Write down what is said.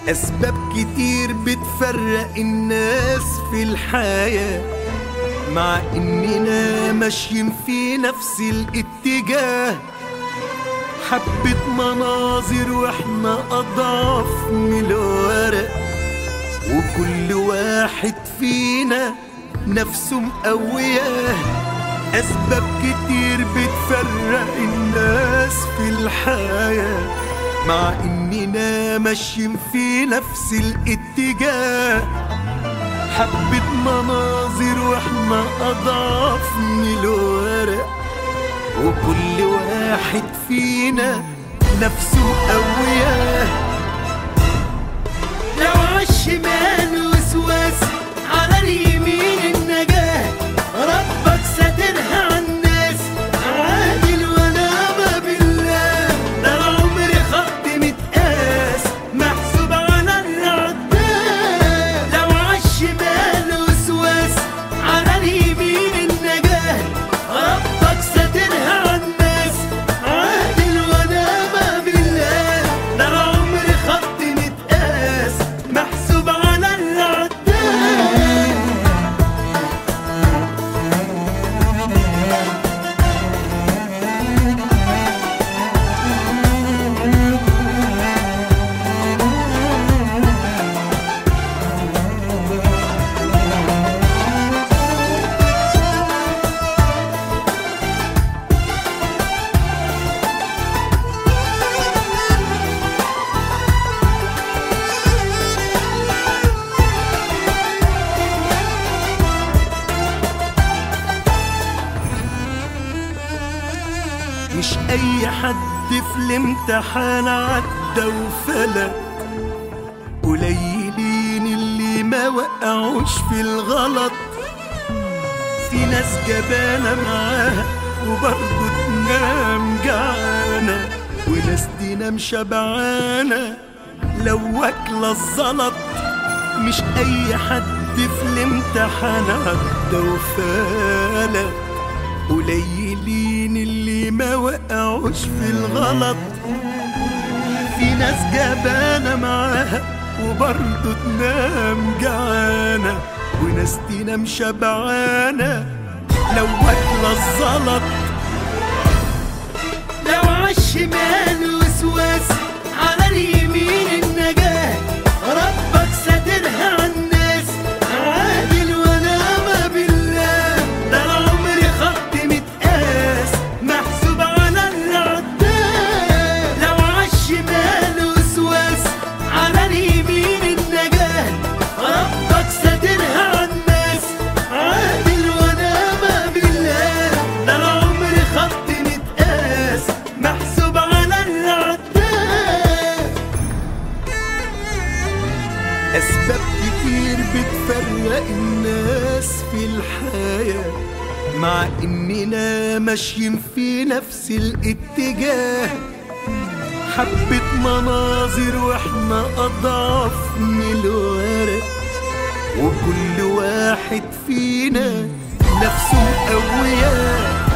أسباب كتير بتفرق الناس في الحياة مع إننا ماشيين في نفس الاتجاه حبة مناظر واحنا أضعف من الورق وكل واحد فينا نفسه مقوياه أسباب كتير بتفرق الناس في الحياة مع إننا ماشيين في نفس الاتجاه حبة مناظر واحنا أضعف من الورق وكل واحد فينا نفسه مقوياه لو عالشمال وسواس على اليمين النجاة ربك ساترها عالناس عادل ونعم بالله ده العمر خط متقاس محسوب على العداد لو عالشمال وسواس على اليمين النجاة ربك ساترها عالناس عادل ونعم بالله ده العمر خط متقاس محسوب على العداد مش اي حد في الامتحان عدى وفلت قليلين اللي ما وقعوش في الغلط في ناس جبانة معاها وبرضه تنام جعانة وناس تنام شبعانة لو واكلة الزلط مش أي حد في الامتحان عدى وفلت قليلين اللي ما وقعوش في الغلط في ناس جبانة معاها وبرضه تنام جعانة وناس تنام شبعانة لو واكلة الزلط لو عالشمال وسواس على اليمين النجاة ربك ساترها عالناس عادل ونعم بالله ده العمر خط متقاس محسوب على العداد لو عالشمال وسواس على اليمين النجاة ربك ساترها عالناس عادل ونعم بالله ده العمر خط متقاس محسوب على العداد أسباب كتير بتفرق الناس في الحياة مع إننا ماشيين في نفس الاتجاه حبة مناظر واحنا أضعف من الورق وكل واحد فينا نفسه مقوياه